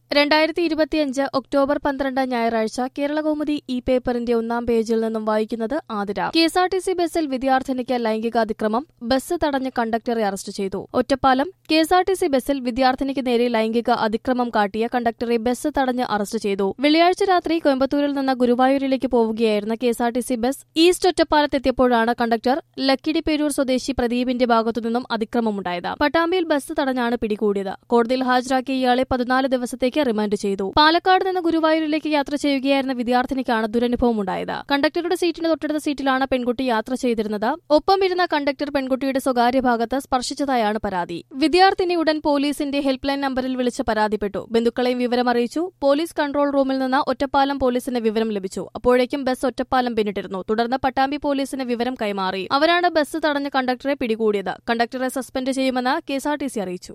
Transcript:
രണ്ടായിരത്തി ഇരുപത്തിയഞ്ച് ഒക്ടോബർ പന്ത്രണ്ട് ഞായറാഴ്ച കേരളകൗമുദി ഇ പേപ്പറിന്റെ ഒന്നാം പേജിൽ നിന്നും വായിക്കുന്നത് Athira K S R T C ബസ്സിൽ വിദ്യാർത്ഥിനിക്ക് ലൈംഗികാതിക്രമം ബസ് തടഞ്ഞ് കണ്ടക്ടറെ അറസ്റ്റ് ചെയ്തു Ottapalam K S R T C ബസ്സിൽ വിദ്യാർത്ഥിനിക്ക് നേരെ ലൈംഗിക അതിക്രമം കാട്ടിയ കണ്ടക്ടറെ ബസ് തടഞ്ഞ് അറസ്റ്റ് ചെയ്തു വെള്ളിയാഴ്ച രാത്രി കോയമ്പത്തൂരിൽ നിന്ന് ഗുരുവായൂരിലേക്ക് പോവുകയായിരുന്ന K S R T C bus east ഒറ്റപ്പാലത്തെത്തിയപ്പോഴാണ് കണ്ടക്ടർ ലക്കിടി പേരൂർ സ്വദേശി പ്രദീപിന്റെ ഭാഗത്തുനിന്നും അതിക്രമമുണ്ടായത് പട്ടാമ്പിയിൽ ബസ് തടഞ്ഞാണ് പിടികൂടിയത് കോടതിയിൽ ഹാജരാക്കിയ ഇയാളെ പതിനാല് ദിവസത്തേക്ക് റിമാൻഡ് ചെയ്തു പാലക്കാട് നിന്ന് ഗുരുവായൂരിലേക്ക് യാത്ര ചെയ്യുകയായിരുന്ന വിദ്യാർത്ഥിനിക്കാണ് ദുരനുഭവം ഉണ്ടായത് കണ്ടക്ടറുടെ സീറ്റിന് തൊട്ടടുത്ത സീറ്റിലാണ് പെൺകുട്ടി യാത്ര ചെയ്തിരുന്നത് ഒപ്പം ഇരുന്ന കണ്ടക്ടർ പെൺകുട്ടിയുടെ സ്വകാര്യ ഭാഗത്ത് സ്പർശിച്ചതായാണ് പരാതി വിദ്യാർത്ഥിനി ഉടൻ പോലീസിന്റെ ഹെൽപ്പ് ലൈൻ നമ്പറിൽ വിളിച്ച് പരാതിപ്പെട്ടു ബന്ധുക്കളെയും വിവരം അറിയിച്ചു പോലീസ് കൺട്രോൾ റൂമിൽ നിന്ന് ഒറ്റപ്പാലം പോലീസിന് വിവരം ലഭിച്ചു അപ്പോഴേക്കും ബസ് ഒറ്റപ്പാലം പിന്നിട്ടിരുന്നു തുടർന്ന് പട്ടാമ്പി പോലീസിന് വിവരം കൈമാറി അവരാണ് ബസ് തടഞ്ഞ കണ്ടക്ടറെ പിടികൂടിയത് കണ്ടക്ടറെ സസ്പെൻഡ് ചെയ്യുമെന്ന് കെഎസ്ആർടിസി അറിയിച്ചു